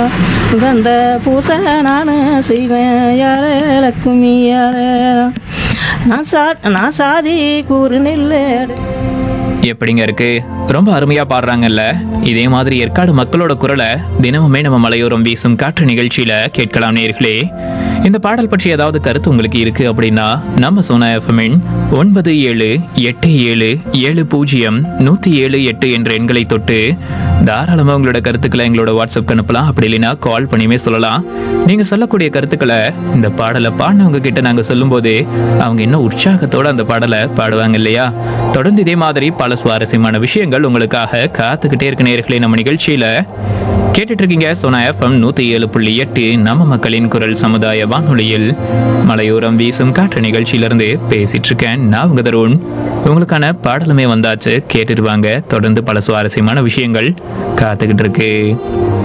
கந்த பூசை நான் செய்வேன் யாரே லக்குமி யாரே நான் சா நான் சாதி கூறு நெல்லு எப்படிங்க இருக்கு ரொம்ப அருமையா பாடுறாங்கல்ல இதே மாதிரி ஏற்காடு மக்களோட குரலை தினமுமே நம்ம மலையோரம் வீசும் காற்று நிகழ்ச்சியில கேட்கலாம் நேர்களே இந்த பாடல் பற்றி ஏதாவது கருத்து உங்களுக்கு இருக்கு அப்படின்னா நம்ம சோனா எஃப்எம்மின் ஒன்பது ஏழு எட்டு ஏழு ஏழு பூஜ்ஜியம் நூத்தி ஏழு எட்டு என்ற எண்களை தொட்டு தாராளமா உங்களோட கருத்துக்களை எங்களோட வாட்ஸ்அப்க்கு அனுப்பலாம் அப்படி இல்லைன்னா கால் பண்ணியுமே சொல்லலாம் நீங்க சொல்லக்கூடிய கருத்துக்களை இந்த பாடலை பாடினவங்க கிட்ட நாங்க சொல்லும்போது அவங்க இன்னும் உற்சாகத்தோட அந்த பாடலை பாடுவாங்க இல்லையா தொடர்ந்து இதே மாதிரி பல சுவாரஸ்யமான விஷயங்கள் உங்களுக்காக காத்துக்கிட்டே இருக்க நேர்களே நம்ம நிகழ்ச்சியில கேட்டுட்டு இருக்கீங்க சோனா எஃப்எம் நூத்தி ஏழு புள்ளி எட்டு நம்ம மக்களின் குரல் சமுதாய வானொலியில் மலையோரம் வீசும் காற்று நிகழ்ச்சியிலிருந்து பேசிட்டு இருக்கேன் நான் உங்க தருண் உங்களுக்கான பாடலுமே வந்தாச்சு கேட்டுட்டு வாங்க தொடர்ந்து பல சுவாரஸ்யமான விஷயங்கள் காத்துக்கிட்டு இருக்கு